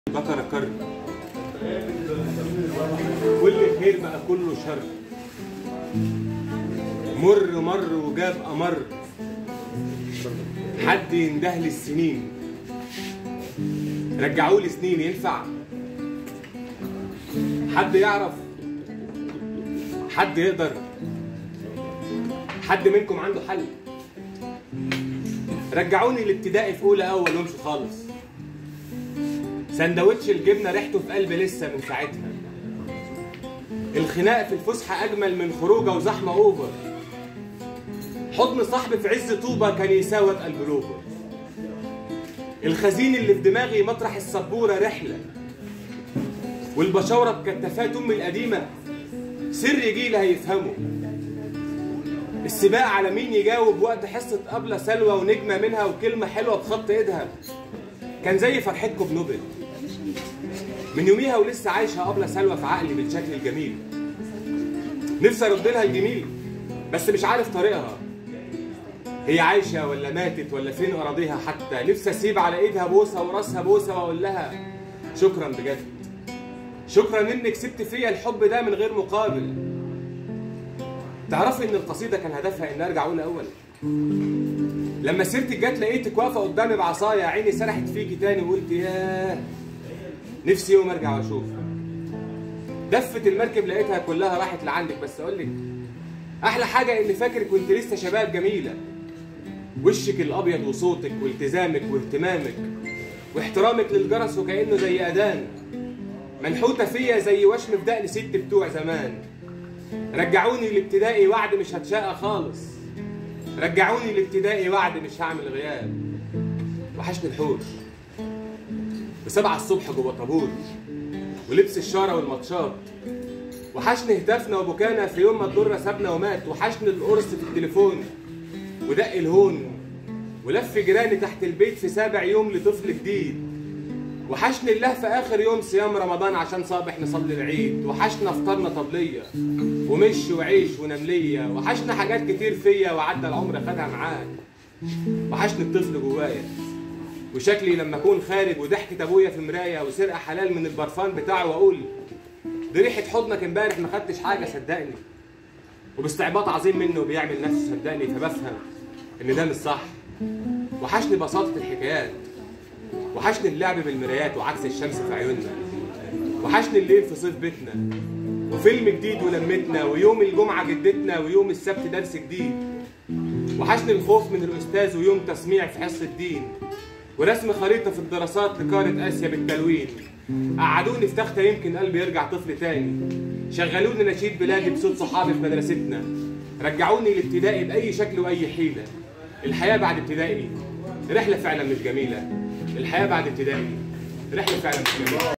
بكر كر كل خير بقى كله شر مر مر وجاب أمر حد ينده لي السنين رجعوا لي سنين ينفع حد يعرف حد يقدر حد منكم عنده حل رجعوني الابتدائي في اولى اول وامشوا خالص سندوتش الجبنه ريحته في قلبي لسه من ساعتها الخناق في الفسحه اجمل من خروجه وزحمه اوفر حضن صاحبي في عز طوبه كان يساوي اتقل بلوفر الخزين اللي في دماغي مطرح السبوره رحله والبشاوره بكتافات امي القديمه سر جيل هيفهمه السباق على مين يجاوب وقت حصة قبلة سلوى ونجمة منها وكلمة حلوة بخط ايدها كان زي فرحتكم بنوبل من يوميها ولسه عايشة قبلة سلوى في عقلي بالشكل الجميل نفسي ارد لها الجميل بس مش عارف طريقها هي عايشة ولا ماتت ولا فين أراضيها حتى نفسي أسيب على إيدها بوسة وراسها بوسة وأقول لها شكرا بجد شكرا إنك سبت فيا الحب ده من غير مقابل تعرفي ان القصيده كان هدفها ان ارجع اقول اول لما سيرتك جت لقيتك واقفه قدامي بعصايه عيني سرحت فيكي تاني وقلت ياه نفسي يوم ارجع واشوفها دفت المركب لقيتها كلها راحت لعندك بس اقول لك احلى حاجه اني فاكرك وانت لسه شباب جميله وشك الابيض وصوتك والتزامك واهتمامك واحترامك للجرس وكانه زي اذان منحوته فيا زي وشم في دقن ست بتوع زمان رجعوني الابتدائي وعد مش هتشقى خالص رجعوني الابتدائي وعد مش هعمل غياب وحشني الحوش بسبعة الصبح جوه طابور ولبس الشارة والماتشات وحشني هتافنا وبكانا في يوم ما الضرة سابنا ومات وحشني القرص في التليفون ودق الهون ولف جيراني تحت البيت في سابع يوم لطفل جديد وحشني الله في اخر يوم صيام رمضان عشان صابح نصلي العيد وحشنا فطرنا طبليه ومش وعيش ونمليه وحشنا حاجات كتير فيا وعدى العمر خدها معاك وحشني الطفل جوايا وشكلي لما اكون خارج وضحكة ابويا في مرايه وسرقه حلال من البرفان بتاعه واقول دي ريحه حضنك امبارح ما خدتش حاجه صدقني وباستعباط عظيم منه بيعمل نفسه صدقني فبفهم ان ده مش صح وحشني بساطه الحكايات وحشني اللعب بالمرايات وعكس الشمس في عيوننا وحشني الليل في صيف بيتنا وفيلم جديد ولمتنا ويوم الجمعة جدتنا ويوم السبت درس جديد وحشني الخوف من الأستاذ ويوم تسميع في حصة الدين ورسم خريطة في الدراسات لقارة آسيا بالتلوين قعدوني في تختة يمكن قلبي يرجع طفل تاني شغلوني نشيد بلادي بصوت صحابي في مدرستنا رجعوني الابتدائي بأي شكل وأي حيلة الحياة بعد ابتدائي رحلة فعلا مش جميلة الحياة بعد ابتدائي رحلة فعلا مش جميلة